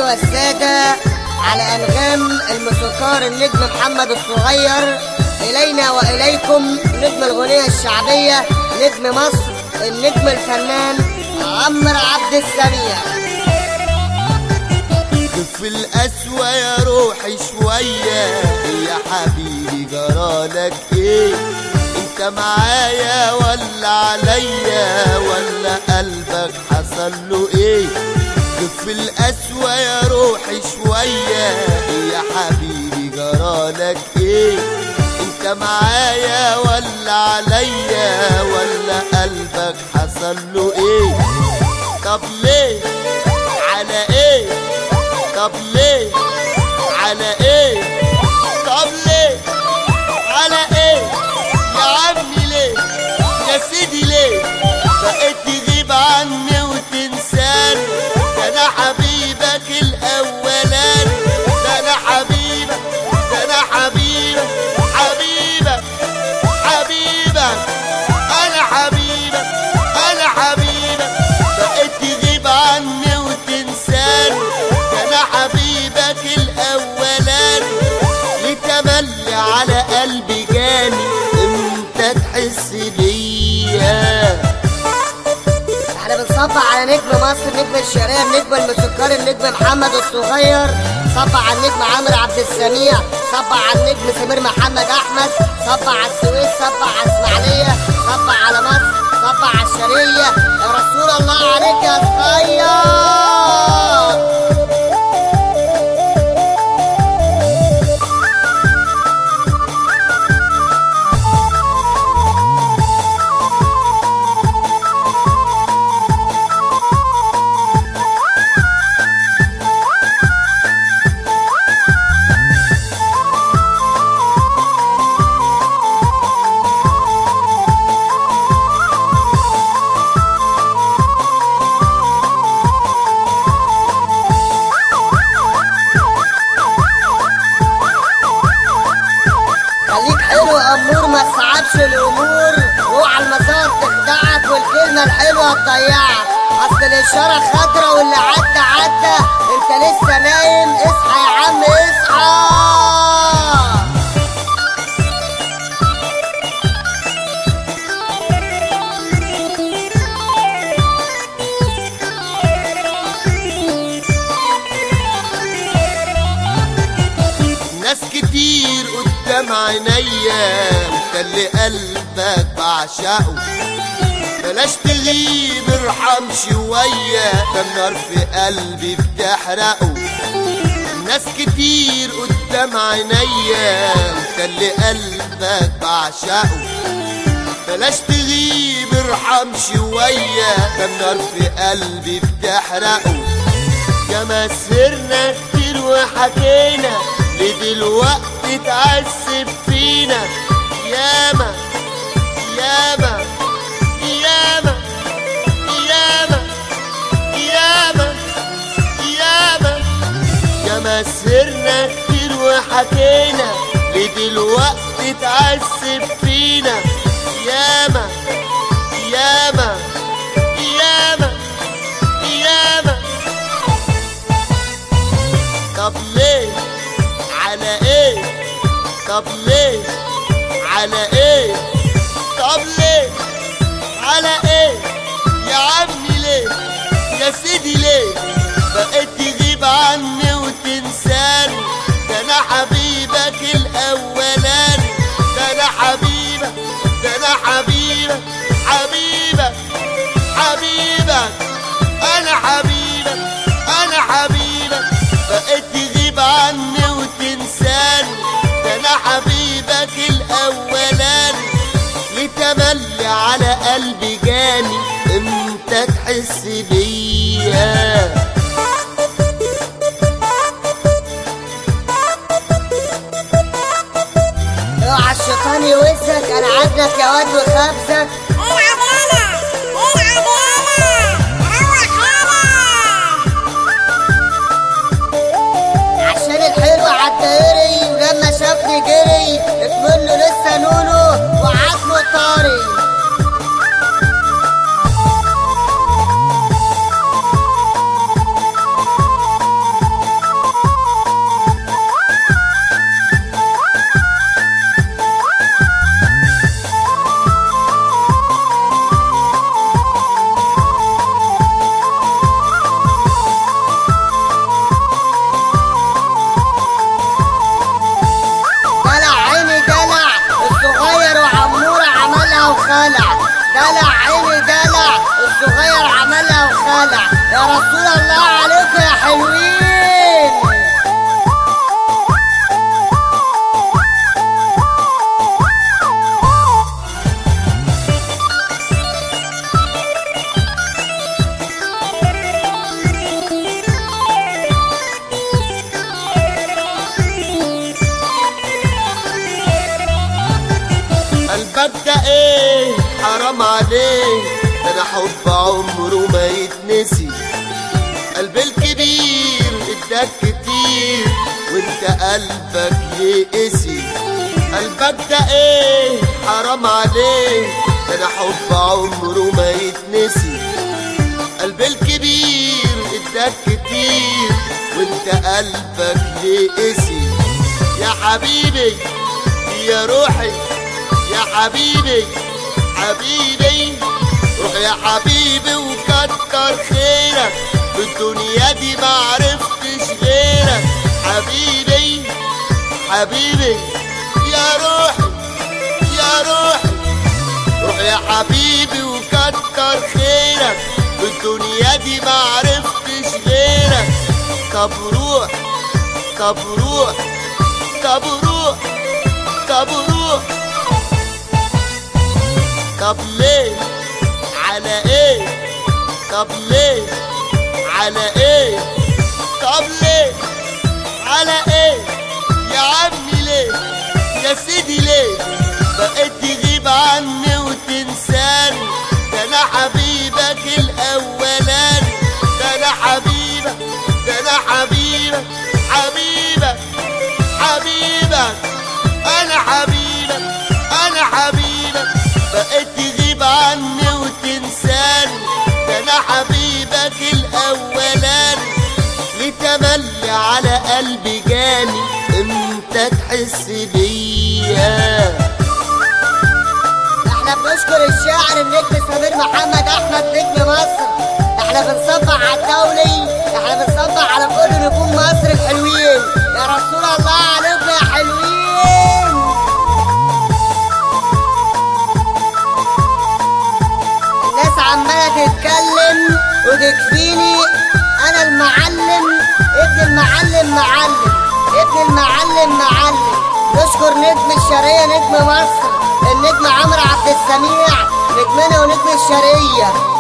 أيها السادة على أنغام الموسيقار النجم محمد الصغير إلينا وإليكم نجم الغنية الشعبية نجم مصر النجم الفنان عمرو عبد السميع في القسوة يا روحي شوية يا حبيبي جرالك ايه انت معايا ولا عليا ولا قلبك حصل له ايه في القسوة يا روحي شوية يا حبيبي جرالك ايه انت معايا ولا عليا ولا قلبك حصل له ايه طب ليه على ايه طب ليه على ايه طب ليه على ايه يا عمي ليه يا سيدي ليه بقيت تغيب عني وتنساني ده انا حبيبك الاولاني ده انا حبيبك ده انا حبيبك حبيبك حبيبك انا حبيبك انا حبيبك بقيت تغيب عني وتنساني ده انا حبيبك الاولاني لتملي على قلبي جاني امتى تحس بيا احنا بنصب على نجم مصر نجم الشعرية النجم الموسيقار النجم محمد الصغير صب على النجم عامر عبد السميع صب على النجم سمير محمد احمد صب على السويس صب على اسماعيلية صب على مصر صب على الشرقية يا رسول الله عليك يا صغير خليك حلو يا امور ما تصعبش الامور اوعى المسار تخدعك والكلمه الحلوه تضيعك اصل الاشاره خضرا واللي عدى عدى انت لسه نايم اصحى يا عم اصحى ناس كتير قدام عينيا انت اللي قلبك بعشقه بلاش تغيب ارحم شوية ده النار في قلبي بتحرقه ناس كتير قدام عينيا انت اللي قلبك بعشقه بلاش تغيب ارحم شوية ده النار في قلبي بتحرقه يا ما سهرنا كتير وحكينا لدلوقتي تعذب فينا ياما ياما ياما ياما ياما ياما يا ما سهرنا كتير وحكينا لدلوقتي تعذب فينا ياما ياما ياما ياما طب ليه على ايه طب ليه على ايه طب ليه على ايه يا عمي ليه يا سيدي ليه بقيت تغيب عني وتنساني ده انا حبيبك الاولاني ده انا حبيبك ده انا حبيبك حبيبك حبيبك انا حبيبك انا حبيبك بقيت تغيب عني وتنساني ده انا حبيبك الاولاني لتملي على قلبي جاني امتى تحس بيا اوعى الشيطان يوزك انا عدلك يا واد وخبزك العب يالا العب يالا روح يالا عشان الحلو عالدائري ولما شافني جري اكمله لسه نونو وعزمه طاري وخلع دلع عيني دلع الصغير عملها وخلع يا رسول الله عليكم يا حلوين قلبك ده ايه حرام عليك ده انا حب عمره ما يتنسي قلب الكبير اداك كتير وانت قلبك يقسي قلبك ده ايه حرام عليك ده انا حب عمره ما يتنسي قلب الكبير اداك كتير وانت قلبك يقسي يا حبيبي يا روحي يا حبيبي حبيبي روح يا حبيبي وكتر خيرك في الدنيا دي ما عرفتش غيرك حبيبي حبيبي يا روحي يا روحي روح يا حبيبي وكتر خيرك في الدنيا دي ما عرفتش غيرك طب روح طب روح طب روح طب روح طب ليه على ايه طب ليه على ايه طب ليه على ايه يا عمي ليه يا سيدي ليه بقيت تغيب عني وتنساني ده انا حبيبك الاولاني ده انا حبيبك ده انا حبيبك حبيبك حبيبك انا حبيبك انا حبيبك بقيت تغيب عني وتنساني ده انا حبيبك الاولاني لتملي على قلبي جاني امتى تحس بيا احنا بنشكر الشاعر النجم سمير محمد احمد نجم مصر احنا بنصبح على الدولي احنا بنصبح على كل نجوم مصر الحلوين يا رسول الله عليكم يا حلوين الناس عمالة تتكلم وتكفيني انا المعلم ابن المعلم معلم ابن المعلم معلم نشكر نجم الشرقية نجم مصر النجم عمرو عبد السميع نجمنا ونجم الشرقية